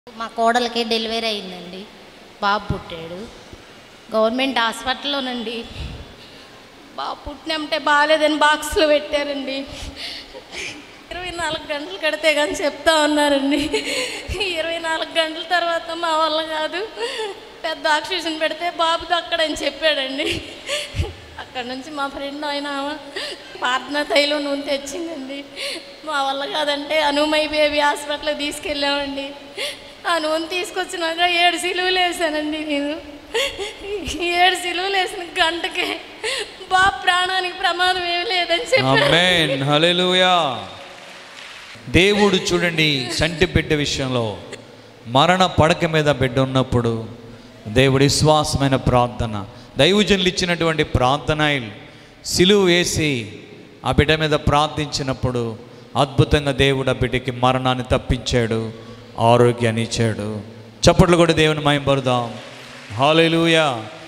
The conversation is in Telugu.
మా కోడలికి డెలివరీ అయిందండి బాబు పుట్టాడు గవర్నమెంట్ హాస్పిటల్లోనండి బాబు పుట్టినంటే బాగాలేదని బాక్స్లో పెట్టారండి ఇరవై నాలుగు గంటలు కడితే కానీ చెప్తా ఉన్నారండి ఇరవై నాలుగు గంటల తర్వాత మా వల్ల కాదు పెద్ద ఆక్సిజన్ పెడితే బాబు దక్కడని చెప్పాడండి అక్కడ నుంచి మా ఫ్రెండ్ ఆయన ప్రార్థన తైలం నూనె తెచ్చిందండి మా వల్ల కాదంటే అనుమై బేబీ హాస్పిటల్కి తీసుకెళ్ళామండి ఆ నూనె తీసుకొచ్చినాక ఏడు సిలువలు వేసానండి నేను ఏడు సిలువలు వేసిన గంటకే బాబు ప్రాణానికి ప్రమాదం ఏమి లేదని చెప్పారు ఆమేన్ హల్లెలూయా దేవుడు చూడండి చంటి బిడ్డ విషయంలో మరణ పడక మీద బిడ్డ ఉన్నప్పుడు దేవుడి విశ్వాసమైన ప్రార్థన దైవజనులు ఇచ్చినటువంటి ప్రార్థన సిలువ వేసి ఆ బిడ్డ మీద ప్రార్థించినప్పుడు అద్భుతంగా దేవుడు ఆ బిడ్డకి మరణాన్ని తప్పించాడు ఆరోగ్యాన్ని ఇచ్చాడు చప్పట్లు కూడా దేవుని మయంపరుదాం హాలేలుయా